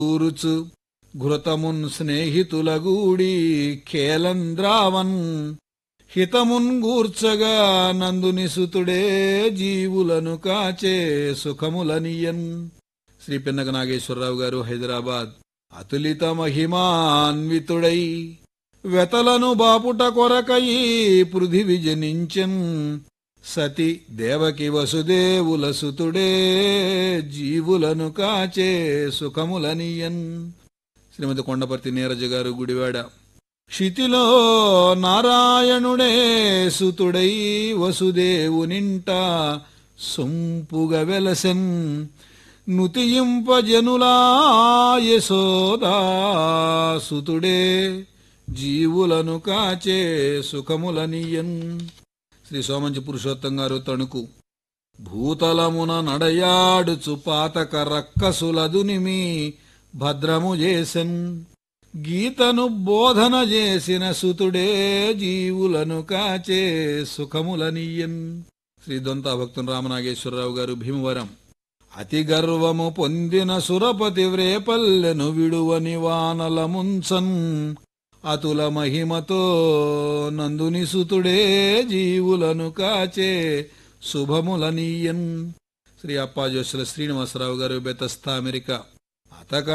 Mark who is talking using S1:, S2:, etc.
S1: కూరుచు ఘృతమున్ స్నేహితులగూడి ఖేలంద్రావన్ హితమున్ గూర్చగా నందుని సుతుడే జీవులను కాచే సుఖములనియన్ శ్రీ పిన్నక నాగేశ్వరరావు గారు హైదరాబాద్ అతులిత మహిమాన్వితుడై వెతలను బాపుట కొరకయి పృథివి జనించెన్ సతి దేవకి వసుదేవుల సుతుడే జీవులను కాచే సుఖములనియన్ శ్రీమతి కొండపర్తి నీరజ గారు గుడివాడ క్షితిలో నారాయణుడే సుతుడై వసుదేవునింట సొంపుగ వెలసెన్ నుతియింపజనులా యశోదా సుతుడే జీవులను కాచే సుఖములనియన్ శ్రీ సోమంచి పురుషోత్తం గారు తణుకు భూతలమున నడయాడుచు పాతక రక్కసులదునిమి భద్రము చేసెన్ గీతను బోధన చేసిన సుతుడే జీవులను కాచే సుఖములనియన్ శ్రీ దొంత భక్తుని రామనాగేశ్వరరావు గారు భీమవరం అతి గర్వము పొందిన సురపతి వ్రేపల్లెను విడువని వానల ముంచన్ అతుల మహిమతో నందుని సుతుడే జీవులను కాచే శుభములనీయన్ శ్రీ అప్పాజోసుల శ్రీనివాసరావు గారు బెతస్తా అమెరికా అతక